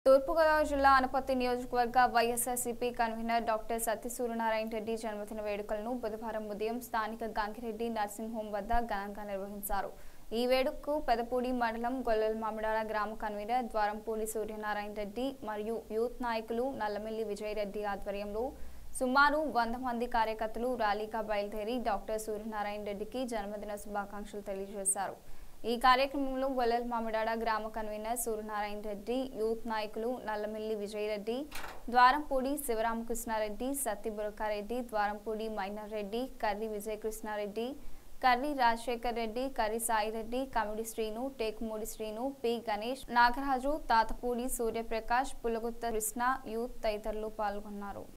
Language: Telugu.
తూర్పుగోదావరి జిల్లా అనపత్తి నియోజకవర్గ YSRCP convener doctor Satya Suryanarayana Reddy జన్మదిన వేడుకలను బుధవారం ఉదయం స్థానిక గంగిరెడ్డి నర్సింగ్ హోం వద్ద ఘనంగా నిర్వహించారు ఈ వేడుకకు పెదపూడి మండలం గొల్లల మామిడాల గ్రామ కన్వీనర్ ద్వారంపూడి సూర్యనారాయణ రెడ్డి మరియు యూత్ నాయకులు నల్లమిల్లి విజయరెడ్డి ఆధ్వర్యంలో సుమారు వంద మంది కార్యకర్తలు ర్యాలీగా బయలుదేరి డాక్టర్ సూర్యనారాయణ రెడ్డికి జన్మదిన శుభాకాంక్షలు తెలియజేశారు ఈ కార్యక్రమంలో గొల్లల మామిడాడ గ్రామ కన్వీనర్ సూర్యనారాయణ రెడ్డి యూత్ నాయకులు నల్లమిల్లి విజయరెడ్డి ద్వారంపూడి శివరామకృష్ణారెడ్డి సత్తి బురకారెడ్డి ద్వారంపూడి మైనర్ రెడ్డి కర్రి విజయకృష్ణారెడ్డి కర్రి రాజశేఖర్ రెడ్డి కర్రి సాయిరెడ్డి కమిడి శ్రీను టేకుమూడి శ్రీను పి గణేష్ నాగరాజు తాతపూడి సూర్యప్రకాష్ పులగుత్త కృష్ణ యూత్ తదితరులు పాల్గొన్నారు